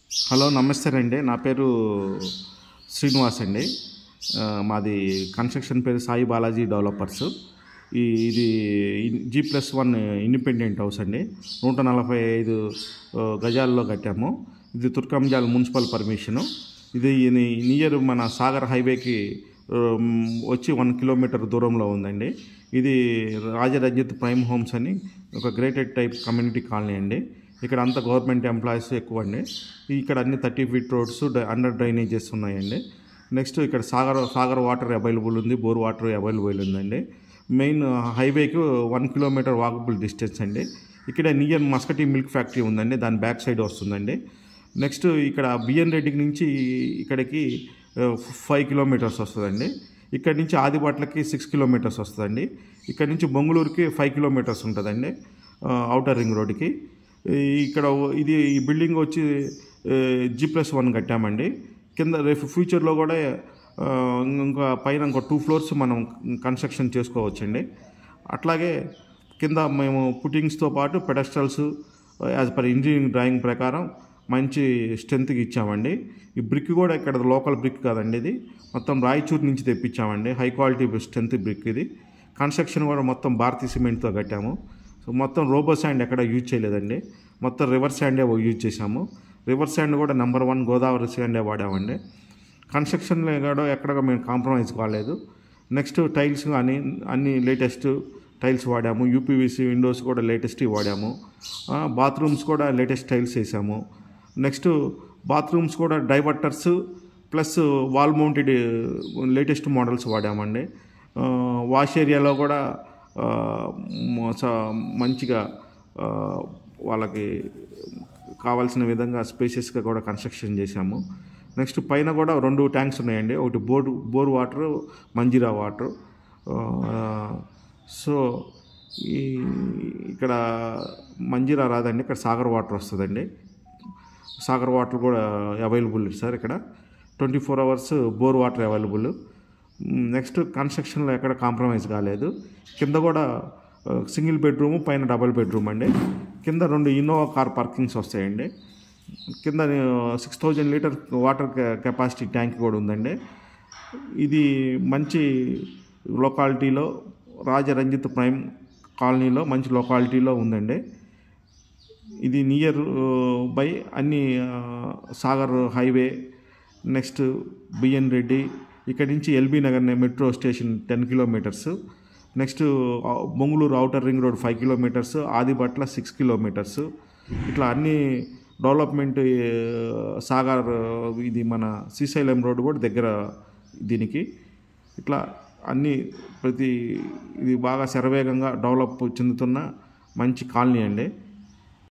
hello నమస్తే అండి నా పేరు శ్రీనివాస్ అండి ఆ, మాది కన్స్ట్రక్షన్ పేరు సాయి బాలాజీ డెవలపర్స్ ఈ ఇది G plus one independent house అండి నూట నలభై ఐదు ఆ, గజాల్లో కట్టాము ఇది తుర్కంజాల్ మున్సిపల్ పర్మిషను ఇది నియర్ మన సాగర్ హైవేకి ఉమ్, వచ్చి వన్ కిలోమీటర్ దూరంలో ఉందండి ఇది రాజరంజిత్ ప్రైమ్ హోమ్స్ అని ఒక గ్రేటెడ్ టైప్ కమ్యూనిటీ కాలనీ అండి ఇక్కడ అంతా గవర్నమెంట్ ఎంప్లాయీస్ ఎక్కువ అండి ఇక్కడ అన్ని thirty feet roads under drainages ఉన్నాయండి నెక్స్ట్ ఇక్కడ సాగర్ సాగర్ వాటర్ అవైలబుల్ ఉంది బోర్ వాటర్ అవైలబుల్ ఉందండి మెయిన్ హైవేకి వన్ కిలోమీటర్ వాకబుల్ డిస్టెన్స్ అండి ఇక్కడ నియర్ మస్కటీ మిల్క్ ఫ్యాక్టరీ ఉందండి దాని బ్యాక్ సైడ్ వస్తుందండి నెక్స్ట్ ఇక్కడ బిఎన్ రెడ్డి నుంచి ఇక్కడికి ఫైవ్ కిలోమీటర్స్ వస్తుందండి ఇక్కడ నుంచి ఆదిబాట్లకి సిక్స్ కిలోమీటర్స్ వస్తుందండి ఇక్కడ నుంచి బొంగళూరుకి ఫైవ్ కిలోమీటర్స్ ఉంటుందండి అవుటర్ రింగ్ రోడ్కి ఈ- ఇక్కడ ఇది ఈ బిల్డింగ్ వచ్చి జీ ప్లస్ వన్ కట్టామండి కింద రేపు ఫ్యూచర్లో కూడా ఆ, ఇంకా పైన ఇంకో టూ ఫ్లోర్స్ మనం కన్స్ట్రక్షన్ చేసుకోవచ్చండి అట్లాగే కింద మేము పుట్టింగ్స్తో పాటు pedestals as per engineering drawing ప్రకారం మంచి స్ట్రెంత్కి ఇచ్చామండి ఈ బ్రిక్ కూడా ఇక్కడ లోకల్ బ్రిక్ కాదండి ఇది మొత్తం రాయచూరు నుంచి తెప్పించామండి హై క్వాలిటీ స్ట్రెంత్ బ్రిక్ ఇది కన్స్ట్రక్షన్ కూడా మొత్తం భారతీయ సిమెంట్తో కట్టాము సో మొత్తం రోబో శాండ్ ఎక్కడ యూజ్ చేయలేదండి మొత్తం రివర్ శాండే యూజ్ చేసాము రివర్ శాండ్ కూడా నెంబర్ వన్ గోదావరి శాండే వాడామండి కన్స్ట్రక్షన్లో కూడా ఎక్కడ మేము కాంప్రమైజ్ కాలేదు నెక్స్ట్ టైల్స్ కానీ అన్ని లేటెస్ట్ టైల్స్ వాడాము యూపీవీసీ విండోస్ కూడా లేటెస్ట్ వాడాము బాత్రూమ్స్ కూడా లేటెస్ట్ టైల్స్ వేసాము నెక్స్ట్ బాత్రూమ్స్ కూడా diverters plus wall mounted latest models వాడామండి ఆ, వాష్ ఏరియాలో కూడా ఆ, మ- స- మంచిగా ఆ, వాళ్ళకి కావాల్సిన విధంగా స్పేసెస్గా కూడా కన్స్ట్రక్షన్ చేశాము నెక్స్ట్ పైన కూడా రెండు ట్యాంక్స్ ఉన్నాయండి ఒకటి bore bore water Manjira water so ఈ ఇక్కడ మంజీరా రాదండి ఇక్కడ సాగర్ వాటర్ వస్తుందండి సాగర్ వాటర్ కూడా అవైలబుల్ సార్ ఇక్కడ twenty four hours bore water available next కన్స్ట్రక్షన్లో ఎక్కడ కాంప్రమైజ్ కాలేదు కింద కూడా సింగిల్ బెడ్రూమ్ పైన డబుల్ బెడ్రూమ్ అండి కింద రెండు ఇన్నోవా కార్ పార్కింగ్స్ వస్తాయండి కింద six thousand litre water capacity tank కూడా ఉందండి ఇది మంచి లొకాలిటీలో రాజరంజిత్ ప్రైమ్ కాలనీలో మంచి లొకాలిటీలో ఉందండి ఇది నియర్ బై అన్ని ఆ, Sagar highway next BN Reddy ఇక్కడి నుంచి LB Nagar metro station ten kilometers next ఆ, Bongulur outer ring road five kilometers Adibatla six kilometers ఇట్లా అన్ని డెవలప్మెంట్ ఏ, సాగర్ ఇది మన శ్రీశైలం రోడ్ కూడా దగ్గర దీనికి ఇట్లా అన్ని ప్రతి ఇది బాగా శరవేగంగా డెవలప్ చెందుతున్న మంచి కాలనీ అండి